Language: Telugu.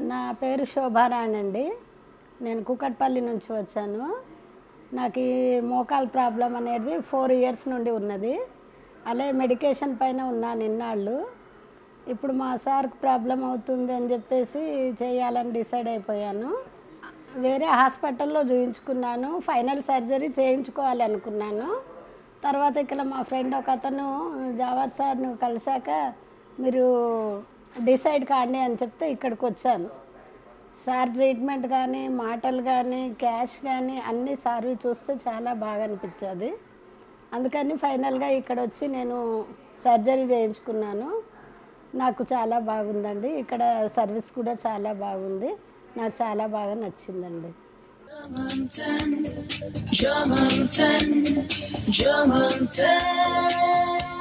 నా పేరు శోభారాణి అండి నేను కుకట్పల్లి నుంచి వచ్చాను నాకు ఈ మోకాల్ ప్రాబ్లం అనేది ఫోర్ ఇయర్స్ నుండి ఉన్నది అలాగే మెడికేషన్ పైన ఉన్నాను ఇన్నాళ్ళు ఇప్పుడు మా సార్కి ప్రాబ్లం అవుతుంది అని చెప్పేసి చేయాలని డిసైడ్ అయిపోయాను వేరే హాస్పిటల్లో చూయించుకున్నాను ఫైనల్ సర్జరీ చేయించుకోవాలి అనుకున్నాను తర్వాత ఇక్కడ మా ఫ్రెండ్ ఒక అతను జవహర్ సార్ను కలిశాక మీరు డిసైడ్ కాండి అని చెప్తే ఇక్కడికి వచ్చాను సార్ ట్రీట్మెంట్ కానీ మాటలు కానీ క్యాష్ కానీ అన్నీ సార్వి చూస్తే చాలా బాగా అనిపించేది అందుకని ఫైనల్గా ఇక్కడ వచ్చి నేను సర్జరీ చేయించుకున్నాను నాకు చాలా బాగుందండి ఇక్కడ సర్వీస్ కూడా చాలా బాగుంది నాకు చాలా బాగా నచ్చిందండి Germanton, Germanton, Germanton.